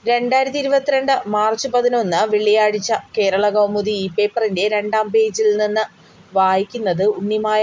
രണ്ടായിരത്തി ഇരുപത്തിരണ്ട് മാർച്ച് പതിനൊന്ന് വെള്ളിയാഴ്ച കേരളകൗമുദി ഈ പേപ്പറിൻ്റെ രണ്ടാം പേജിൽ നിന്ന് വായിക്കുന്നത് ഉണ്ണിമായ.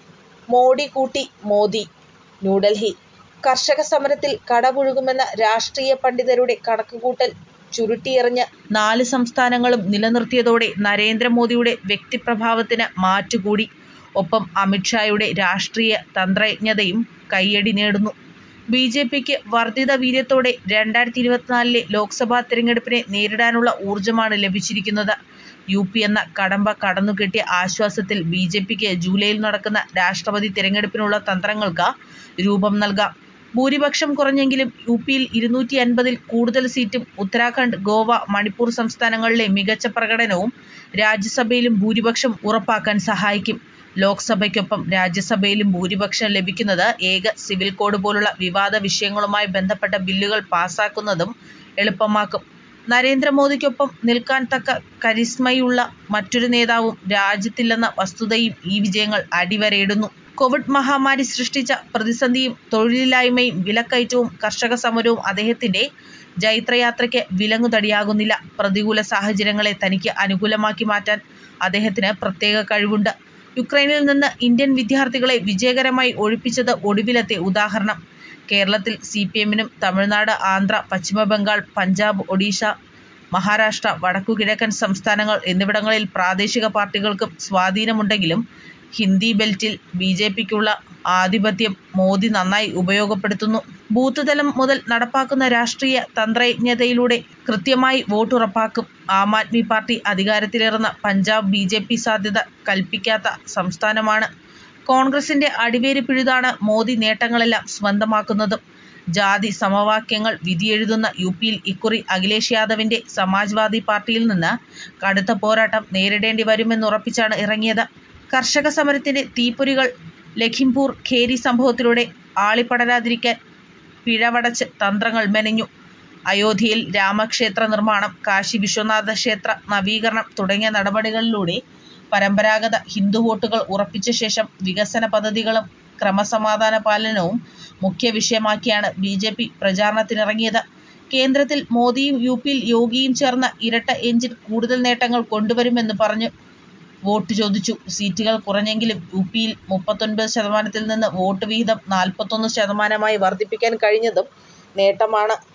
മോടി കൂട്ടി മോദി ന്യൂഡൽഹി കർഷക സമരത്തിൽ കടപുഴകുമെന്ന രാഷ്ട്രീയ പണ്ഡിതരുടെ കണക്കുകൂട്ടൽ ചുരുട്ടിയെറിഞ്ഞ് നാല് സംസ്ഥാനങ്ങളും നിലനിർത്തിയതോടെ നരേന്ദ്രമോദിയുടെ വ്യക്തിപ്രഭാവത്തിന് മാറ്റുകൂടി. ഒപ്പം അമിത് ഷായുടെ രാഷ്ട്രീയ തന്ത്രജ്ഞതയും കയ്യടി നേടുന്നു. ബിജെപിക്ക് വർധിത വീര്യത്തോടെ രണ്ടായിരത്തി ഇരുപത്തിനാലിലെ ലോക്സഭാ തിരഞ്ഞെടുപ്പിനെ നേരിടാനുള്ള ഊർജ്ജമാണ് ലഭിച്ചിരിക്കുന്നത്. യുപി എന്ന കടമ്പ കടന്നുകെട്ടിയ ആശ്വാസത്തിൽ ബിജെപിക്ക് ജൂലൈയിൽ നടക്കുന്ന രാഷ്ട്രപതി തിരഞ്ഞെടുപ്പിനുള്ള തന്ത്രങ്ങൾക്ക് രൂപം നൽകാം. ഭൂരിപക്ഷം കുറഞ്ഞെങ്കിലും യുപിയിൽ ഇരുന്നൂറ്റിയൻപതിൽ കൂടുതൽ സീറ്റും ഉത്തരാഖണ്ഡ്, ഗോവ, മണിപ്പൂർ സംസ്ഥാനങ്ങളിലെ മികച്ച പ്രകടനവും രാജ്യസഭയിലും ഭൂരിപക്ഷം ഉറപ്പാക്കാൻ സഹായിക്കും. ലോക്സഭയ്ക്കൊപ്പം രാജ്യസഭയിലും ഭൂരിപക്ഷം ലഭിക്കുന്നത് ഏക സിവിൽ കോഡ് പോലുള്ള വിവാദ വിഷയങ്ങളുമായി ബന്ധപ്പെട്ട ബില്ലുകൾ പാസാക്കുന്നതും എളുപ്പമാക്കും. നരേന്ദ്രമോദിക്കൊപ്പം നിൽക്കാൻ തക്ക കരിസ്മയുള്ള മറ്റൊരു നേതാവും രാജ്യത്തില്ലെന്ന വസ്തുതയും ഈ വിജയങ്ങൾ അടിവരയിടുന്നു. കോവിഡ് മഹാമാരി സൃഷ്ടിച്ച പ്രതിസന്ധിയും തൊഴിലില്ലായ്മയും വിലക്കയറ്റവും കർഷക സമരവും അദ്ദേഹത്തിൻ്റെ ജൈത്രയാത്രയ്ക്ക് വിലങ്ങുതടിയാകുന്നില്ല. പ്രതികൂല സാഹചര്യങ്ങളെ തനിക്ക് അനുകൂലമാക്കി മാറ്റാൻ അദ്ദേഹത്തിന് പ്രത്യേക കഴിവുണ്ട്. യുക്രൈനിൽ നിന്ന് ഇന്ത്യൻ വിദ്യാർത്ഥികളെ വിജയകരമായി ഒഴിപ്പിച്ചത് ഒടുവിലത്തെ ഉദാഹരണം. കേരളത്തിൽ സിപിഎമ്മിനും തമിഴ്നാട്, ആന്ധ്ര, പശ്ചിമബംഗാൾ, പഞ്ചാബ്, ഒഡീഷ, മഹാരാഷ്ട്ര, വടക്കുകിഴക്കൻ സംസ്ഥാനങ്ങൾ എന്നിവിടങ്ങളിൽ പ്രാദേശിക പാർട്ടികൾക്കും സ്വാധീനമുണ്ടെങ്കിലും ഹിന്ദി ബെൽറ്റിൽ ബിജെപിക്കുള്ള ആധിപത്യം മോദി നന്നായി ഉപയോഗപ്പെടുത്തുന്നു. ബൂത്ത് തലം മുതൽ നടപ്പാക്കുന്ന രാഷ്ട്രീയ തന്ത്രജ്ഞതയിലൂടെ കൃത്യമായി വോട്ടുറപ്പാക്കും. ആം ആദ്മി പാർട്ടി അധികാരത്തിലേറുന്ന പഞ്ചാബ് ബിജെപി സാധ്യത കൽപ്പിക്കാത്ത സംസ്ഥാനമാണ്. കോൺഗ്രസിൻ്റെ അടിവേര് പിഴുതാണ് മോദി നേട്ടങ്ങളെല്ലാം സ്വന്തമാക്കുന്നതും. ജാതി സമവാക്യങ്ങൾ വിധിയെഴുതുന്ന യുപിയിൽ ഇക്കുറി അഖിലേഷ് യാദവിൻ്റെ സമാജ് വാദി പാർട്ടിയിൽ നിന്ന് കടുത്ത പോരാട്ടം നേരിടേണ്ടി വരുമെന്നുറപ്പിച്ചാണ് ഇറങ്ങിയത്. കർഷക സമരത്തിൻ്റെ തീപ്പൊരികൾ ലഖിംപൂർ ഖേരി സംഭവത്തിലൂടെ ആളിപ്പടരാതിരിക്കാൻ പിഴവടച്ച് തന്ത്രങ്ങൾ മെനഞ്ഞു. അയോധ്യയിൽ രാമക്ഷേത്ര നിർമ്മാണം, കാശി വിശ്വനാഥ ക്ഷേത്ര നവീകരണം തുടങ്ങിയ നടപടികളിലൂടെ പരമ്പരാഗത ഹിന്ദു വോട്ടുകൾ ഉറപ്പിച്ച ശേഷം വികസന പദ്ധതികളും ക്രമസമാധാന പാലനവും മുഖ്യ വിഷയമാക്കിയാണ് ബിജെപി പ്രചാരണത്തിനിറങ്ങിയത്. കേന്ദ്രത്തിൽ മോദിയും യുപിയിൽ യോഗിയും ചേർന്ന ഇരട്ട എഞ്ചിൻ കൂടുതൽ നേട്ടങ്ങൾ കൊണ്ടുവരുമെന്ന് പറഞ്ഞു വോട്ട് ചോദിച്ചു. സീറ്റുകൾ കുറഞ്ഞെങ്കിലും യുപിയിൽ മുപ്പത്തൊൻപത് ശതമാനത്തിൽ നിന്ന് വോട്ട് വിഹിതം നാൽപ്പത്തൊന്ന് ശതമാനമായി വർധിപ്പിക്കാൻ കഴിഞ്ഞതും നേട്ടമാണ്.